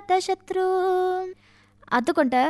അജാതശത്രു അതുകൊണ്ട്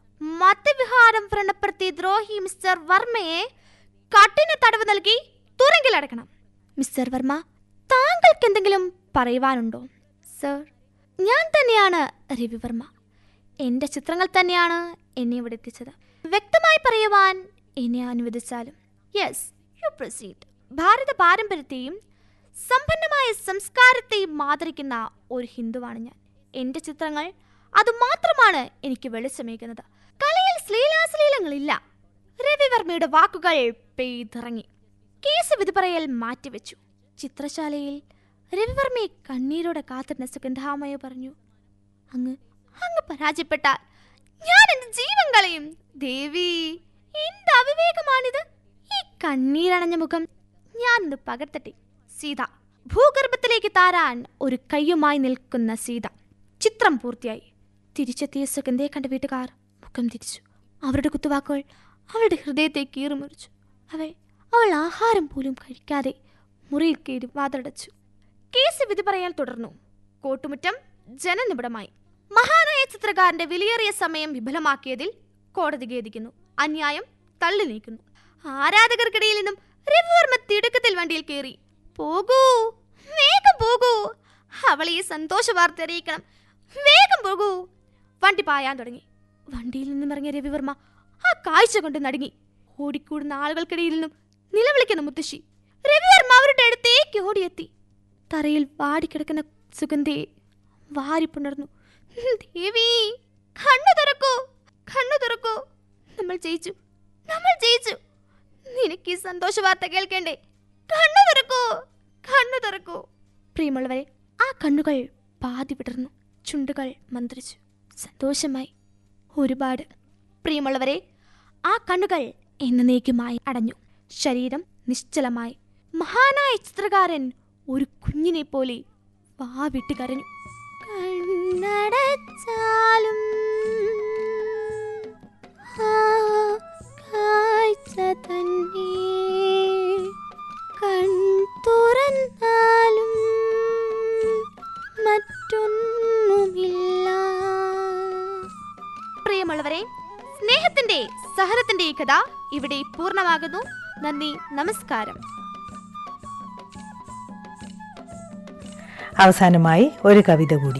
മദ്യവിഹാരം വ്രണപ്പെടുത്തി ദ്രോഹി മിസ്റ്റർ വർമ്മയെ കഠിന തടവ് നൽകി തുറങ്കിലടക്കണം മിസ്റ്റർ വർമ്മ താങ്കൾക്ക് എന്തെങ്കിലും പറയുവാനുണ്ടോ സർ ഞാൻ തന്നെയാണ് രവിവർമ്മ എൻ്റെ ചിത്രങ്ങൾ തന്നെയാണ് എന്നെ ഇവിടെ എത്തിച്ചത് വ്യക്തമായി പറയുവാൻ എന്നെ അനുവദിച്ചാലും യെസ് യു പ്രൊസീഡ് ഭാരത പാരമ്പര്യത്തെയും സമ്പന്നമായ സംസ്കാരത്തെയും മാതരിക്കുന്ന ഒരു ഹിന്ദുവാണ് ഞാൻ എൻ്റെ ചിത്രങ്ങൾ അതുമാത്രമാണ് എനിക്ക് വെളിച്ചമേകുന്നത് കലയിൽ ശ്ലീലാശ്ലീലങ്ങളില്ല രവിവർമ്മയുടെ വാക്കുകൾ പെയ്തിറങ്ങി കേസ് വിധി പറയൽ മാറ്റിവെച്ചു ചിത്രശാലയിൽ രവിവർമ്മയെ കണ്ണീരോടെ കാത്തിരുന്ന സുഗന്ധാമയ പറഞ്ഞു അങ്ങ് അങ്ങ് പരാജയപ്പെട്ടാൽ ഞാൻ എന്റെ ജീവൻ കളയും ദേവി എന്ത് അവിവേകമാണിത് ഈ കണ്ണീരണഞ്ഞ മുഖം ഞാനൊന്ന് പകർത്തട്ടെ സീത ഭൂഗർഭത്തിലേക്ക് താരാൻ ഒരു കയ്യുമായി നിൽക്കുന്ന സീത ചിത്രം പൂർത്തിയായി തിരിച്ചെത്തിയ സുഗന്ധയെ കണ്ട വീട്ടുകാർ മുഖം തിരിച്ചു അവരുടെ കുത്തുവാക്കുകൾ അവളുടെ ഹൃദയത്തെ കീറിമുറിച്ചു അവൾ അവൾ ആഹാരം പോലും കഴിക്കാതെ മുറിയിൽ കയറി വാതടച്ചു കേസ് വിധി പറയാൻ തുടർന്നു കോട്ടുമുറ്റം ജനനിബിഡമായി മഹാനായ ചിത്രകാരന്റെ വിലയേറിയ സമയം വിഫലമാക്കിയതിൽ കോടതി ഖേദിക്കുന്നു അന്യായം തള്ളി നീക്കുന്നു ആരാധകർക്കിടയിൽ നിന്നും രവിവർമ്മ തിടുക്കത്തിൽ വണ്ടിയിൽ കയറി പോകൂ വേഗം പോകൂ അവളെ ഈ സന്തോഷ വാർത്ത അറിയിക്കണം വേഗം പോകൂ വണ്ടി പായാൻ തുടങ്ങി വണ്ടിയിൽ നിന്നും ഇറങ്ങിയ രവിവർമ്മ ആ കാഴ്ച കൊണ്ട് നടുങ്ങി ഓടിക്കൂടുന്ന ആളുകൾക്കിടയിൽ നിന്നും നിലവിളിക്കുന്ന മുത്തശ്ശി രവിവർമ്മ അവരുടെ അടുത്തേക്ക് ഓടിയെത്തി തറയിൽ വാടിക്കിടക്കുന്ന സുഗന്ധയെ വാരിപ്പുണർന്നു ദേവി കണ്ണു തുറക്കൂ കണ്ണു തുറക്കൂ നമ്മൾ ജയിച്ചു നമ്മൾ ജയിച്ചു നിനക്ക് ഈ സന്തോഷ വാർത്ത കേൾക്കേണ്ടേ കണ്ണു തുറക്കൂ കണ്ണു തുറക്കൂ പ്രിയമുള്ളവരെ ആ കണ്ണുകൾ പാതി വിടർന്നു ചുണ്ടുകൾ മന്ത്രിച്ചു സന്തോഷമായി ഒരുപാട് പ്രിയമുള്ളവരെ ആ കണ്ണുകൾ എന്നേക്കുമായി അടഞ്ഞു ശരീരം നിശ്ചലമായി മഹാനായ ചിത്രകാരൻ ഒരു കുഞ്ഞിനെ പോലെ വാവിട്ട് കരഞ്ഞു കണ്ണടച്ചാലും ആ കാഴ്ച തന്നെ കൺ തുറന്നാലും മറ്റൊന്നുമില്ല പ്രിയമുള്ളവരെ സ്നേഹത്തിന്റെ സഹനത്തിന്റെ ഈ കഥ ഇവിടെ പൂർണ്ണമാകുന്നു നന്ദി നമസ്കാരം അവസാനമായി ഒരു കവിത കൂടി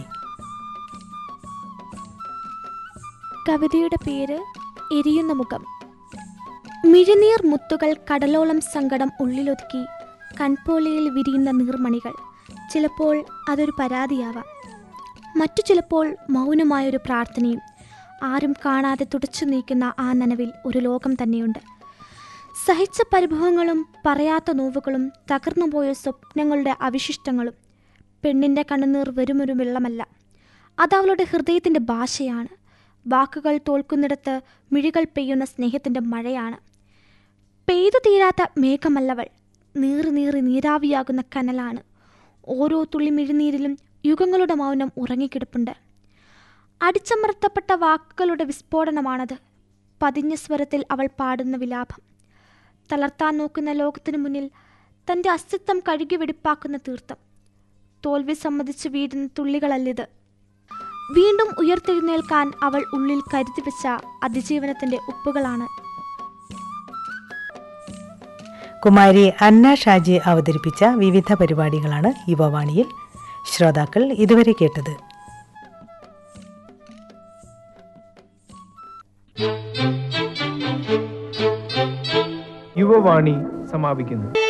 കവിതയുടെ പേര് എരിയുന്ന മുഖം മിഴിനീർ മുത്തുകൾ കടലോളം സങ്കടം ഉള്ളിലൊതുക്കി കൺപോളയിൽ വിരിയുന്ന നീർമണികൾ ചിലപ്പോൾ അതൊരു പരാതിയാവാം മറ്റു ചിലപ്പോൾ മൗനമായൊരു പ്രാർത്ഥനയും ആരും കാണാതെ തുടച്ചു നീക്കുന്ന ആ നനവിൽ ഒരു ലോകം തന്നെയുണ്ട് സഹിച്ച പരിഭവങ്ങളും പറയാത്ത നോവുകളും തകർന്നുപോയ സ്വപ്നങ്ങളുടെ അവശിഷ്ടങ്ങളും പെണ്ണിൻ്റെ കണ്ണുനീർ വെറുമൊരു വെള്ളമല്ല അതവളുടെ ഹൃദയത്തിൻ്റെ ഭാഷയാണ് വാക്കുകൾ തോൽക്കുന്നിടത്ത് മിഴികൾ പെയ്യുന്ന സ്നേഹത്തിൻ്റെ മഴയാണ് പെയ്തു തീരാത്ത മേഘമല്ലവൾ നീറി നീറി നീരാവിയാകുന്ന കനലാണ് ഓരോ തുള്ളി മിഴിനീരിലും യുഗങ്ങളുടെ മൗനം ഉറങ്ങിക്കിടപ്പുണ്ട് അടിച്ചമർത്തപ്പെട്ട വാക്കുകളുടെ വിസ്ഫോടനമാണത് പതിഞ്ഞ സ്വരത്തിൽ അവൾ പാടുന്ന വിലാപം തളർത്താൻ നോക്കുന്ന ലോകത്തിനു മുന്നിൽ തൻ്റെ അസ്തിത്വം കഴുകി വെടിപ്പാക്കുന്ന തീർത്ഥം തോൽവി സമ്മതിച്ച് വീഴുന്ന തുള്ളികളല്ലിത് വീണ്ടും ഉയർത്തെഴുന്നേൽക്കാൻ അവൾ ഉള്ളിൽ കരുതി വെച്ച അതിജീവനത്തിന്റെ ഉപ്പുകളാണ് കുമാരി അന്ന ഷാജി അവതരിപ്പിച്ച വിവിധ പരിപാടികളാണ് യുവവാണിയിൽ ശ്രോതാക്കൾ ഇതുവരെ കേട്ടത് യുവവാണി സമാപിക്കുന്നു